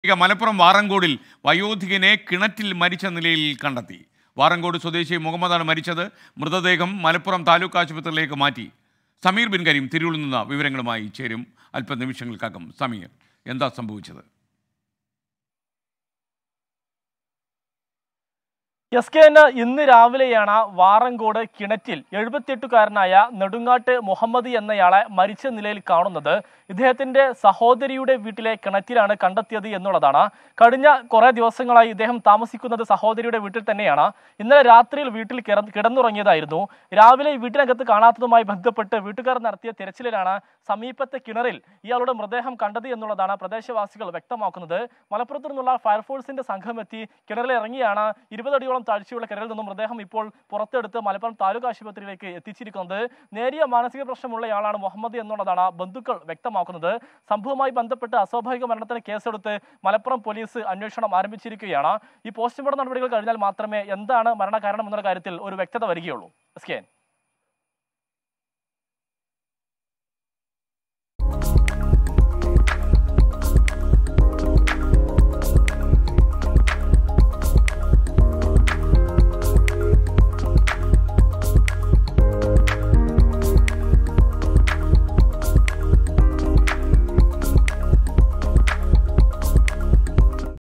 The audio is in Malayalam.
ഇക മലപ്പുറം വാറങ്കോടിൽ വയോധികനെ കിണറ്റിൽ മരിച്ച നിലയിൽ കണ്ടെത്തി വാറങ്കോട് സ്വദേശി മുഹമ്മദാണ് മരിച്ചത് മൃതദേഹം മലപ്പുറം താലൂക്ക് ആശുപത്രിയിലേക്ക് മാറ്റി സമീർ ബിൻ കരീം തിരുവിൽ നിന്ന് വിവരങ്ങളുമായി ചേരും അല്പനിമിഷങ്ങൾക്കകം സമീർ എന്താ സംഭവിച്ചത് എസ് കെ എന് ഇന്ന് രാവിലെയാണ് വാറങ്കോട് കിണറ്റിൽ എഴുപത്തിയെട്ടുകാരനായ നെടുങ്ങാട്ട് മുഹമ്മദ് എന്നയാളെ മരിച്ച നിലയിൽ കാണുന്നത് ഇദ്ദേഹത്തിന്റെ സഹോദരിയുടെ വീട്ടിലെ കിണറ്റിലാണ് കണ്ടെത്തിയത് എന്നുള്ളതാണ് കഴിഞ്ഞ കുറെ ദിവസങ്ങളായി ഇദ്ദേഹം താമസിക്കുന്നത് സഹോദരിയുടെ വീട്ടിൽ തന്നെയാണ് ഇന്നലെ രാത്രിയിൽ വീട്ടിൽ കിട- കിടന്നുറങ്ങിയതായിരുന്നു രാവിലെ ഈ വീട്ടിനകത്ത് കാണാത്തതുമായി ബന്ധപ്പെട്ട് വീട്ടുകാർ നടത്തിയ തിരച്ചിലിലാണ് സമീപത്തെ കിണറിൽ ഇയാളുടെ മൃതദേഹം കണ്ടത് എന്നുള്ളതാണ് പ്രദേശവാസികൾ വ്യക്തമാക്കുന്നത് മലപ്പുറത്തു നിന്നുള്ള ഫയർഫോഴ്സിന്റെ സംഘം എത്തി കിണറിൽ ഇറങ്ങിയാണ് ഇരുപതടിയോളം താഴ്ചയുള്ള കിണറിൽ നിന്നും മൃതദേഹം ഇപ്പോൾ പുറത്തെടുത്ത് മലപ്പുറം താലൂക്ക് ആശുപത്രിയിലേക്ക് എത്തിച്ചിരിക്കുന്നത് നേരിയ മാനസിക പ്രശ്നമുള്ളയാളാണ് മുഹമ്മദ് എന്നുള്ളതാണ് ബന്ധുക്കൾ വ്യക്തമാക്കുന്നത് സംഭവവുമായി ബന്ധപ്പെട്ട് അസ്വാഭാവിക മരണത്തിന് കേസെടുത്ത് മലപ്പുറം പോലീസ് അന്വേഷണം ആരംഭിച്ചിരിക്കുകയാണ് ഈ പോസ്റ്റ്മോർട്ടം നടപടികൾ കഴിഞ്ഞാൽ മാത്രമേ എന്താണ് മരണകാരണം എന്നുള്ള കാര്യത്തിൽ ഒരു വ്യക്തത വരികയുള്ളൂ എസ് കെ എൻ.